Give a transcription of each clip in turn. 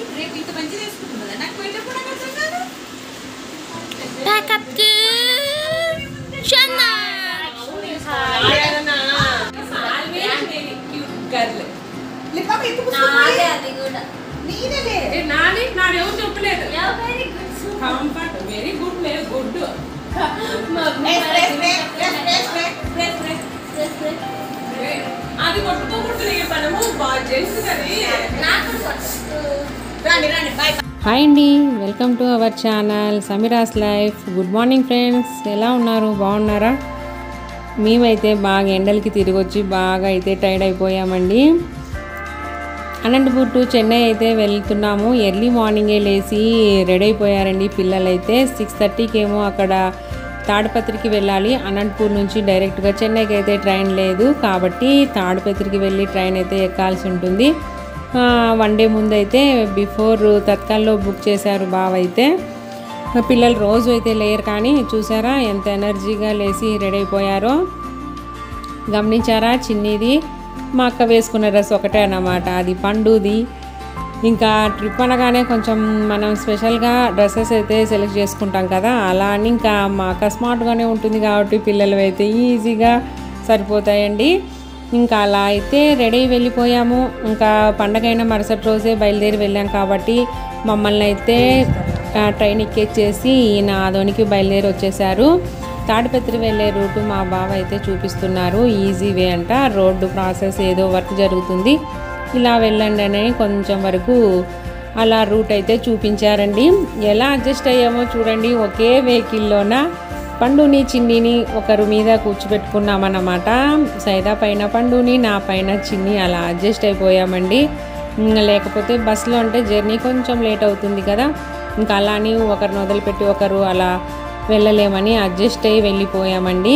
రేపు ఇంత మంచిది వేసుకుంటుందా నాకు పోయేటప్పుడు నాకు అర్థం కాదు Backup to Chennai. లిపాప్ ఎక్కువ నాదే అది కూడా నీదేలే నాని నాది ఎవరు చెప్పలేదు very good comfort very good లేదు good press press press press press press అది కొట్టుకోకూడదు మనము జెంట్స్ కది నాకు కొట్టు రండి రండి బాయ్ హాయ్ అండి welcome to our channel Sameera's life good morning friends ఎలా ఉన్నారు బాగున్నారా మేమైతే బాగా ఎండలకి తిరిగి వచ్చి బాగా అయితే టైర్డ్ అయిపోయామండి అనంతపూర్ టు చెన్నై అయితే వెళ్తున్నాము ఎర్లీ మార్నింగే లేచి రెడీ అయిపోయారండి పిల్లలైతే సిక్స్ థర్టీకి ఏమో అక్కడ తాడిపత్రికి వెళ్ళాలి అనంతపూర్ నుంచి డైరెక్ట్గా చెన్నైకి అయితే ట్రైన్ లేదు కాబట్టి తాడిపత్రికి వెళ్ళి ట్రైన్ అయితే ఎక్కాల్సి ఉంటుంది వన్ డే ముందు అయితే బిఫోర్ తత్కాల్లో బుక్ చేశారు బావ అయితే పిల్లలు రోజు అయితే లేరు కానీ చూసారా ఎంత ఎనర్జీగా లేచి రెడీ అయిపోయారో గమనించారా చిన్నిది మా అక్క వేసుకున్న డ్రెస్ ఒకటే అన్నమాట అది పండుది ఇంకా ట్రిప్ అనగానే కొంచెం మనం స్పెషల్గా డ్రెస్సెస్ అయితే సెలెక్ట్ చేసుకుంటాం కదా అలా అని ఇంకా మా అక్క స్మార్ట్గానే ఉంటుంది కాబట్టి పిల్లలు అయితే ఈజీగా సరిపోతాయండి ఇంకా అలా అయితే రెడీ అయి వెళ్ళిపోయాము ఇంకా పండగైన మరుసటి రోజే బయలుదేరి వెళ్ళాం కాబట్టి మమ్మల్ని అయితే ఆ, ట్రైన్ ఎక్కేసేసి ఈయన ఆదోనికి బయలుదేరి వచ్చేసారు తాడిపత్రి వెళ్ళే రూటు మా బావ అయితే చూపిస్తున్నారు ఈజీ వే అంట రోడ్డు ప్రాసెస్ ఏదో వర్క్ జరుగుతుంది ఇలా వెళ్ళండి అని కొంచెం వరకు అలా రూట్ అయితే చూపించారండి ఎలా అడ్జస్ట్ అయ్యామో చూడండి ఒకే వెహికల్లోన పండుని చిన్నిని ఒకరు మీద కూర్చోబెట్టుకున్నామన్నమాట సైదా పైన పండుని నా పైన చిన్ని అలా అడ్జస్ట్ అయిపోయామండి ఇంకా లేకపోతే బస్సులో అంటే జర్నీ కొంచెం లేట్ అవుతుంది కదా ఇంకా అలా అని ఒకరిని వదిలిపెట్టి ఒకరు అలా వెళ్ళలేమని అడ్జస్ట్ అయ్యి వెళ్ళిపోయామండి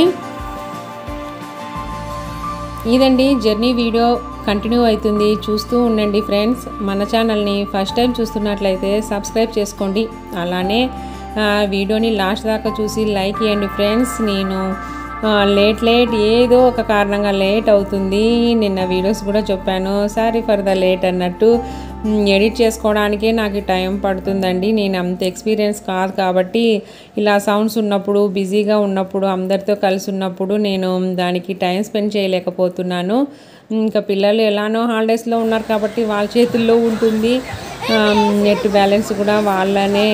ఇదండి జర్నీ వీడియో కంటిన్యూ అవుతుంది చూస్తూ ఉండండి ఫ్రెండ్స్ మన ఛానల్ని ఫస్ట్ టైం చూస్తున్నట్లయితే సబ్స్క్రైబ్ చేసుకోండి అలానే ఆ, వీడియోని లాస్ట్ దాకా చూసి లైక్ చేయండి ఫ్రెండ్స్ నేను ఆ, లేట్ లేట్ ఏదో ఒక కారణంగా లేట్ అవుతుంది నిన్న వీడియోస్ కూడా చెప్పాను సారీ ఫర్ ద లేట్ అన్నట్టు మ్, ఎడిట్ చేసుకోవడానికే నాకు టైం పడుతుందండి నేను అంత ఎక్స్పీరియన్స్ కాదు కాబట్టి ఇలా సౌండ్స్ ఉన్నప్పుడు బిజీగా ఉన్నప్పుడు అందరితో కలిసి ఉన్నప్పుడు నేను దానికి టైం స్పెండ్ చేయలేకపోతున్నాను ఇంకా పిల్లలు ఎలానో హాలిడేస్లో ఉన్నారు కాబట్టి వాళ్ళ చేతుల్లో ఉంటుంది నెట్ బ్యాలెన్స్ కూడా వాళ్ళనే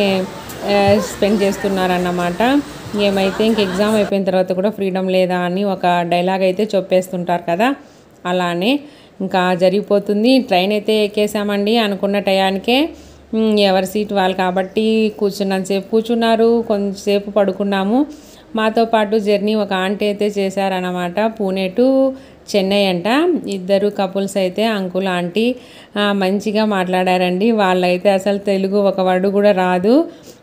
స్పెండ్ చేస్తున్నారన్నమాట ఏమైతే ఇంక ఎగ్జామ్ అయిపోయిన తర్వాత కూడా ఫ్రీడమ్ లేదా అని ఒక డైలాగ్ అయితే చెప్పేస్తుంటారు కదా అలానే ఇంకా జరిగిపోతుంది ట్రైన్ అయితే ఎక్కేసామండి అనుకున్న టయానికే ఉమ్, ఎవరి సీట్ వాళ్ళు కాబట్టి కూర్చున్నంతసేపు కూర్చున్నారు కొంచెంసేపు పడుకున్నాము మాతో పాటు జర్నీ ఒక ఆంటీ అయితే చేశారన్నమాట పూణే టు చెన్నై అంట ఇద్దరు కపుల్స్ అయితే అంకుల్ ఆంటీ ఆ, మంచిగా మాట్లాడారండి వాళ్ళైతే అసలు తెలుగు ఒక వర్డ్ కూడా రాదు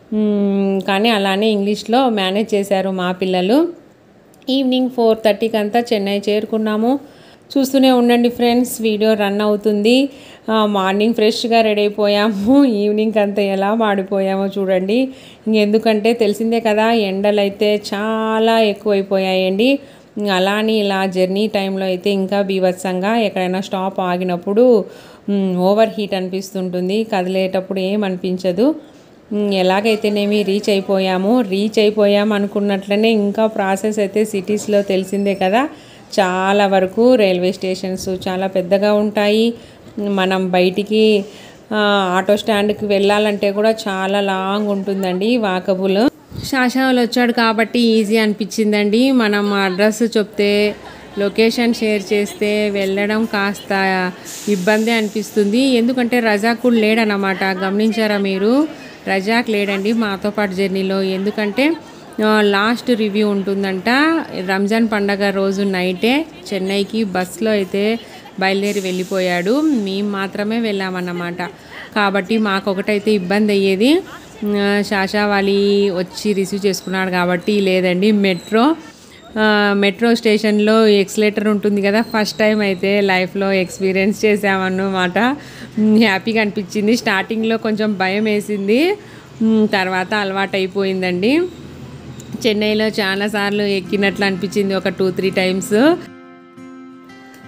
ఉమ్, కానీ అలానే ఇంగ్లీష్లో మేనేజ్ చేశారు మా పిల్లలు ఈవినింగ్ ఫోర్ థర్టీకి అంతా చెన్నై చేరుకున్నాము చూస్తూనే ఉండండి ఫ్రెండ్స్ వీడియో రన్ అవుతుంది ఆ, మార్నింగ్ ఫ్రెష్గా రెడీ అయిపోయాము ఈవినింగ్ అంతా ఎలా మాడిపోయామో చూడండి ఇంకెందుకంటే తెలిసిందే కదా ఎండలు అయితే చాలా ఎక్కువైపోయాయండి ఇంక అలా అని ఇలా జర్నీ టైంలో అయితే ఇంకా బీభత్సంగా ఎక్కడైనా స్టాప్ ఆగినప్పుడు మ్, ఓవర్ హీట్ అనిపిస్తుంటుంది కదిలేటప్పుడు ఏం అనిపించదు ఉమ్, ఎలాగైతేనేమి రీచ్ అయిపోయాము రీచ్ అయిపోయాం అనుకున్నట్లనే ఇంకా ప్రాసెస్ అయితే సిటీస్లో తెలిసిందే కదా చాలా వరకు రైల్వే స్టేషన్స్ చాలా పెద్దగా ఉంటాయి మనం బయటికి ఆ, ఆటో స్టాండ్కి వెళ్ళాలంటే కూడా చాలా లాంగ్ ఉంటుందండి వాకబుల్ శాషాలు వచ్చాడు కాబట్టి ఈజీ అనిపించిందండి మనం అడ్రస్ చెప్తే లొకేషన్ షేర్ చేస్తే వెళ్ళడం కాస్త ఇబ్బంది అనిపిస్తుంది ఎందుకంటే రజాక్ కూడా లేడనమాట గమనించారా మీరు రజాక్ లేడండి మాతో పాటు జర్నీలో ఎందుకంటే ఆ, లాస్ట్ రివ్యూ ఉంటుందంట రంజాన్ పండగ రోజు నైటే చెన్నైకి బస్సులో అయితే బయలుదేరి వెళ్ళిపోయాడు మేము మాత్రమే వెళ్ళామన్నమాట కాబట్టి మాకు ఒకటైతే ఇబ్బంది అయ్యేది ఆ, శాషావాలి వచ్చి రిసీవ్ చేసుకున్నాడు కాబట్టి లేదండి మెట్రో ఆ, మెట్రో స్టేషన్లో ఎక్స్లేటర్ ఉంటుంది కదా ఫస్ట్ టైం అయితే లైఫ్లో ఎక్స్పీరియన్స్ చేసామన్నమాట ఉమ్, హ్యాపీగా అనిపించింది స్టార్టింగ్లో కొంచెం భయం వేసింది ఉమ్, తర్వాత అలవాటు అయిపోయిందండి చెన్నైలో చాలాసార్లు ఎక్కినట్లు అనిపించింది ఒక టూ త్రీ టైమ్స్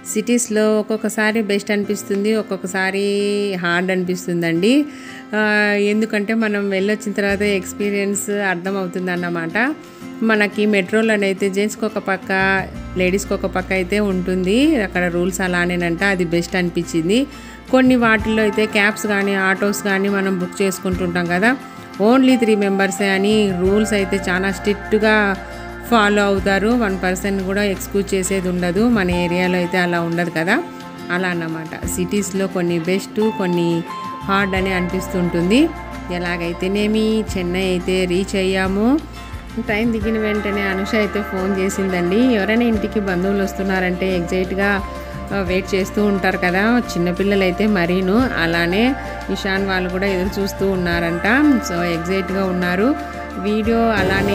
సిటీస్లో ఒక్కొక్కసారి బెస్ట్ అనిపిస్తుంది ఒక్కొక్కసారి హార్డ్ అనిపిస్తుందండి ఆ, ఎందుకంటే మనం వెళ్ళొచ్చిన తర్వాత ఎక్స్పీరియన్స్ అర్థమవుతుంది అన్నమాట మనకి మెట్రోలోనైతే జెంట్స్కి ఒక పక్క లేడీస్కి ఒక పక్క అయితే ఉంటుంది అక్కడ రూల్స్ అలానేనంట అది బెస్ట్ అనిపించింది కొన్ని వాటిల్లో అయితే క్యాబ్స్ కానీ ఆటోస్ కానీ మనం బుక్ చేసుకుంటుంటాం కదా ఓన్లీ త్రీ మెంబర్సే అని రూల్స్ అయితే చాలా స్ట్రిక్ట్గా ఫాలో అవుతారు వన్ పర్సన్ కూడా ఎక్స్క్యూజ్ చేసేది ఉండదు మన ఏరియాలో అయితే అలా ఉండదు కదా అలా అన్నమాట సిటీస్లో కొన్ని బెస్ట్ కొన్ని హార్డ్ అని అనిపిస్తుంటుంది ఎలాగైతేనేమి చెన్నై అయితే రీచ్ అయ్యాము ట్రైన్ దిగిన వెంటనే అనుష అయితే ఫోన్ చేసిందండి ఎవరైనా ఇంటికి బంధువులు వస్తున్నారంటే ఎగ్జైట్గా వెయిట్ చేస్తూ ఉంటారు కదా చిన్నపిల్లలు అయితే మరీను అలానే ఇషాన్ వాళ్ళు కూడా ఎదురు చూస్తూ ఉన్నారంట సో ఎగ్జైట్గా ఉన్నారు వీడియో అలానే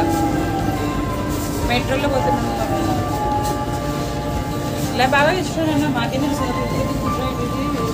మెట్రోలో పోతున్నాం ఇలా బాగా ఇష్టం మాకే తెలుసు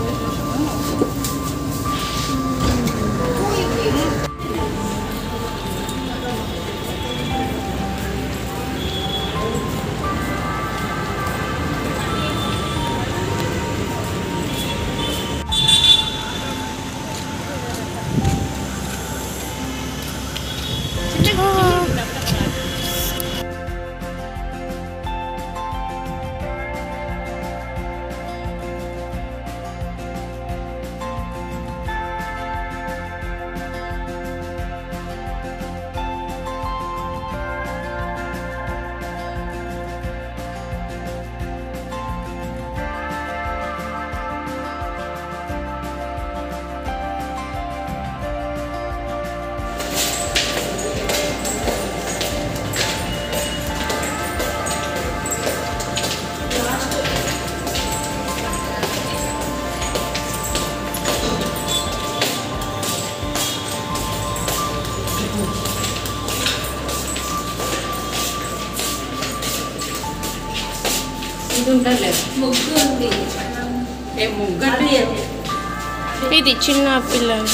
ఇది ఉంటుంది ముగ్గు ఉంది ఏ ముగ్గంటే ఇది చిన్న పిల్లలు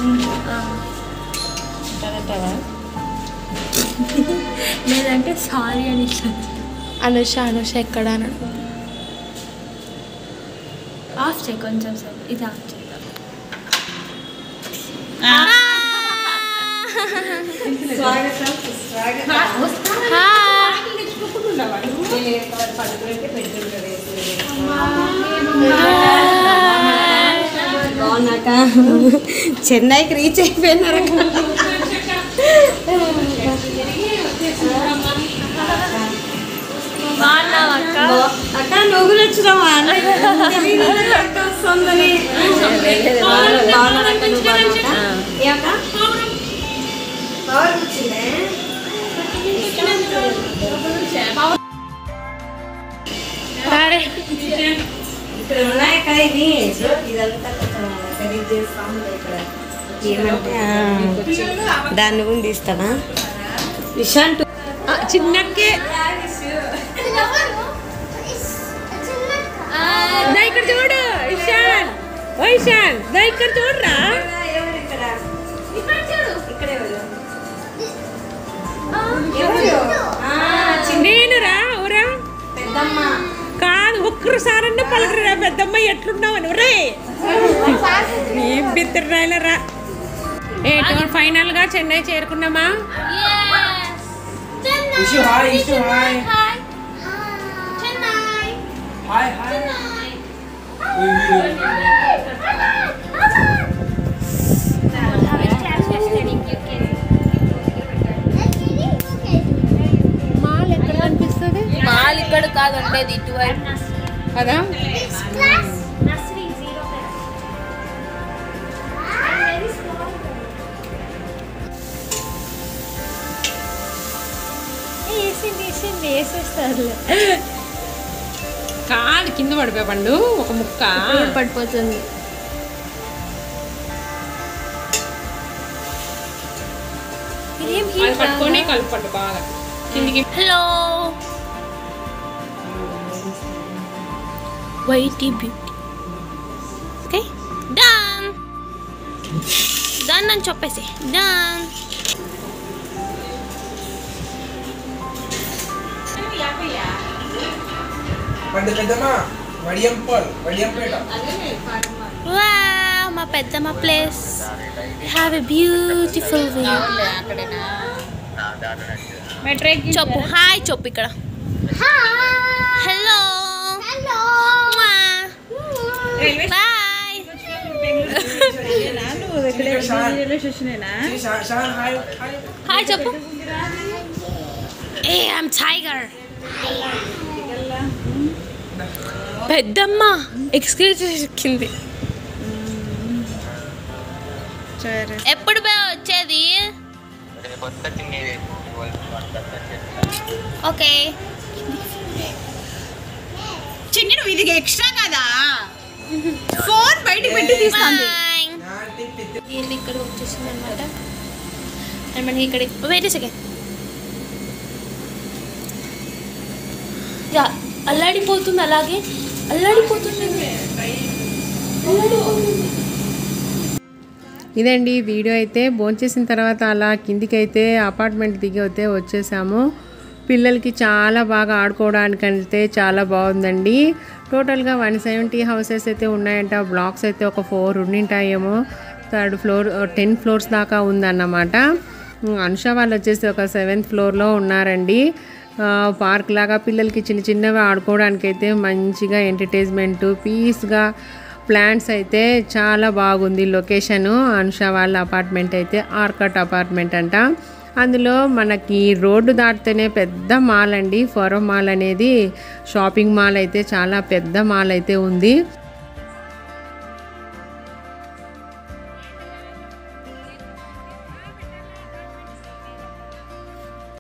లేదంటే సారీ అని ఇచ్చాను అనుష అనుష ఎక్కడ అని ఆఫ్ చేయి కొంచెం సార్ ఇది ఆఫ్ చేద్దాం బాగున్నాక చెన్నైకి రీచ్ అయిపోయినారు బాగున్నావా అక్క అక్క నువ్వు కూడా వచ్చినావా అక్క వస్తుందని బాగున్నారక్క నువ్వు బాగున్నావా ఏ అక్క పవర్ వచ్చిందే అరే ఇక్కడ ఉన్నాయి కదా ఇది ఇదంతా కొంచెం ఖరీదు చేస్తాము ఇక్కడ ఏమంటే ఆ, దాన్ని కూడా తీస్తానా విశాంత్ చిన్నక్కే దా ఇక్కడ చూడు ఇషాన్ ఓ ఇషాన్ దా ఇక్కడ చూడరా ఎవరు ఇక్కడ ఇక్కడ ఎవరు ఎవరు ఆ, చిన్న నేను రా ఊరా పెద్దమ్మ కాదు ఒక్కసారన్నా పలకరా పెద్దమ్మ ఎట్లున్నావని రే ఏం బిత్తరాయలరా ఏ ఫైనల్ గా చెన్నై చేరుకున్నామా Ishu hi Ishu hi hi hi mall ఎక్కడ కనిపిస్తుంది మాల్ ఇక్కడ కాదు ఉండేది ఇటువైపు అదా వేసింది వేసింది వేసేస్తారులే కాదు కింద పడిపోయా పండు ఒక ముక్క పడిపోతుంది ఇదేం అది పట్టుకొని కలుపండి బాగా కిందికి hello whitey beauty okay done done అని చెప్పేసి డన్ పెద్ద పెద్దమ్మా వడియంపల్ వడియంపేట వా మా పెద్దమ్మ place have a beautiful view చెప్పు హాయ్ చెప్పు ఇక్కడ హలో హలో బాయ్ రైల్వే స్టేషనేనా షా- షాన్ హాయ్ హాయ్ హాయ్ చెప్పు ఏ ఐమ్ టైగర్ పెద్దమ్మ ఎక్స్క్యూజ్ ఎక్కింది సరే ఎప్పుడు బే వచ్చేది ఓకే చిన్ని నువ్వు ఇది ఎక్స్ట్రా కదా ఫోన్ బయటికి పెట్టి తీస్తాను నాటి పిత్తి దీన్ని ఇక్కడ వచ్చేసింది అనమాట అండ్ మనకి ఇక్కడ వెయిట్ సెకండ్ యా అల్లాడిపోతుంది అలాగే అల్లాడిపోతుంది అల్లాడిపోతుంది ఇదండి వీడియో అయితే భోంచేసిన తర్వాత అలా కిందికి అయితే అపార్ట్మెంట్ దిగి అయితే వచ్చేసాము పిల్లలకి చాలా బాగా ఆడుకోవడానికంటే చాలా బాగుందండి టోటల్గా వన్ సెవెంటీ హౌసెస్ అయితే ఉన్నాయంట బ్లాక్స్ అయితే ఒక ఫోర్ ఉండింటాయేమో థర్డ్ ఫ్లోర్ టెన్ ఫ్లోర్స్ దాకా ఉందన్నమాట ఉమ్, అనుష వాళ్ళు వచ్చేసి ఒక సెవెంత్ ఫ్లోర్లో ఉన్నారండి ఆ, పార్క్ లాగా పిల్లలకి చిన్న చిన్నవి ఆడుకోవడానికి అయితే మంచిగా ఎంటర్టైన్మెంట్ పీస్గా ప్లాంట్స్ అయితే చాలా బాగుంది లొకేషను అనుష వాళ్ళ అపార్ట్మెంట్ అయితే ఆర్కట్ అపార్ట్మెంట్ అంట అందులో మనకి రోడ్డు దాటితేనే పెద్ద మాల్ అండి ఫోరం మాల్ అనేది షాపింగ్ మాల్ అయితే చాలా పెద్ద మాల్ అయితే ఉంది